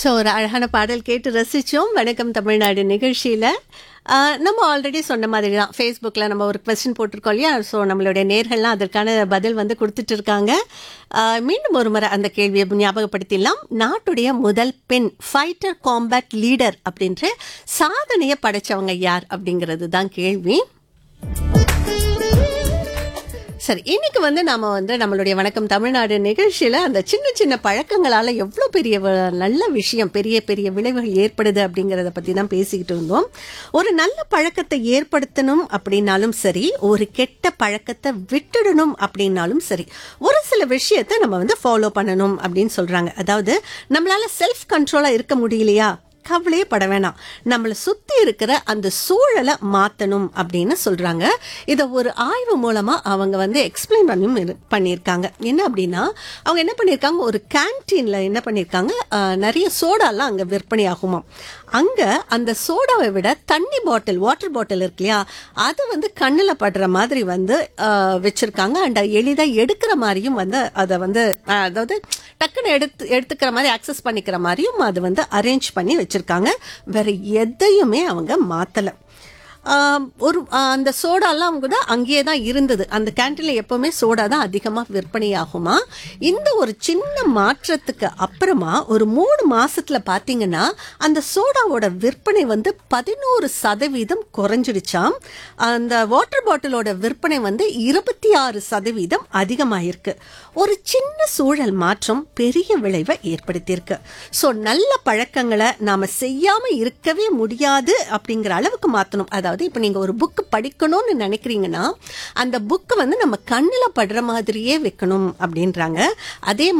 so ஒரு அழகான பாடல் கேட்டு ரசித்தோம் வணக்கம் தமிழ்நாடு நிகழ்ச்சியில் நம்ம ஆல்ரெடி சொன்ன மாதிரி தான் ஃபேஸ்புக்கில் நம்ம ஒரு கொஸ்டின் போட்டிருக்கோம் இல்லையா ஸோ நம்மளுடைய நேர்கள்லாம் அதற்கான பதில் வந்து கொடுத்துட்டு இருக்காங்க ஆஹ் மீண்டும் ஒரு முறை அந்த கேள்வியை ஞாபகப்படுத்திடலாம் நாட்டுடைய முதல் பெண் ஃபைட்டர் காம்பேட் லீடர் அப்படின்ற சாதனையை படைச்சவங்க யார் அப்படிங்கிறது தான் கேள்வி சரி இன்னைக்கு வந்து நாம வந்து நம்மளுடைய வணக்கம் தமிழ்நாடு நிகழ்ச்சியில அந்த சின்ன சின்ன பழக்கங்களால எவ்வளோ பெரிய வ- நல்ல விஷயம் பெரிய பெரிய விளைவுகள் ஏற்படுது அப்படிங்கறத பத்தி தான் பேசிக்கிட்டு இருந்தோம் ஒரு நல்ல பழக்கத்தை ஏற்படுத்தணும் அப்படின்னாலும் சரி ஒரு கெட்ட பழக்கத்தை விட்டுடணும் அப்படின்னாலும் சரி ஒரு சில விஷயத்தை நம்ம வந்து ஃபாலோ பண்ணணும் அப்படின்னு சொல்றாங்க அதாவது நம்மளால செல்ஃப் கண்ட்ரோலா இருக்க முடியலையா கவலையே பட வேணாம் நம்மளை சுத்தி இருக்கிற அந்த சூழலை மாத்தணும் அப்படின்னு சொல்றாங்க இதை ஒரு ஆய்வு மூலமா அவங்க வந்து எக்ஸ்பிளைன் பண்ணியும் இரு- பண்ணியிருக்காங்க என்ன அப்படின்னா அவங்க என்ன பண்ணியிருக்காங்க ஒரு கேன்டீன்ல என்ன பண்ணியிருக்காங்க ஆஹ், நிறைய சோடாலாம் அங்க விற்பனை ஆகுமா அங்க அந்த சோடாவை விட தண்ணி பாட்டில் வாட்டர் பாட்டில் இருக்கு இல்லையா அது வந்து கண்ணில் படுற மாதிரி வந்து ஆஹ், வச்சிருக்காங்க அண்ட் எளிதா எடுக்கிற மாதிரியும் வந்து அதை வந்து ஆஹ், அதாவது டக்குன்னு எடுத்து எடுத்துக்கிற மாதிரி அக்சஸ் பண்ணிக்கிற மாதிரியும் அது வந்து அரேஞ்ச் பண்ணி வச்சிருக்காங்க வேற எதையுமே அவங்க மாத்தல ஆம், ஒரு ஆ, அந்த சோடாலாம் கூட அங்கேயே தான் இருந்தது அந்த கேன்டீன்ல எப்பவுமே சோடா தான் அதிகமாக விற்பனை ஆகுமா இந்த ஒரு சின்ன மாற்றத்துக்கு அப்புறமா ஒரு மூணு மாசத்துல பாத்தீங்கன்னா அந்த சோடாவோட விற்பனை வந்து பதினோரு சதவீதம் குறைஞ்சிடுச்சாம் அந்த வாட்டர் பாட்டிலோட விற்பனை வந்து இருபத்தி ஆறு சதவீதம் அதிகமாயிருக்கு ஒரு சின்ன சூழல் மாற்றம் பெரிய விளைவை ஏற்படுத்தியிருக்கு ஸோ நல்ல பழக்கங்களை நாம செய்யாம இருக்கவே முடியாது அப்படிங்கிற அளவுக்கு மாத்தணும் அதாவது இப்போ நீங்க ஒரு புக் படிக்கணும்னு நினைக்கிறீங்கன்னா அந்த புக் வந்து நம்ம கண்ணில் படுற மாதிரியே வைக்கணும் அப்படின்றாங்க அதே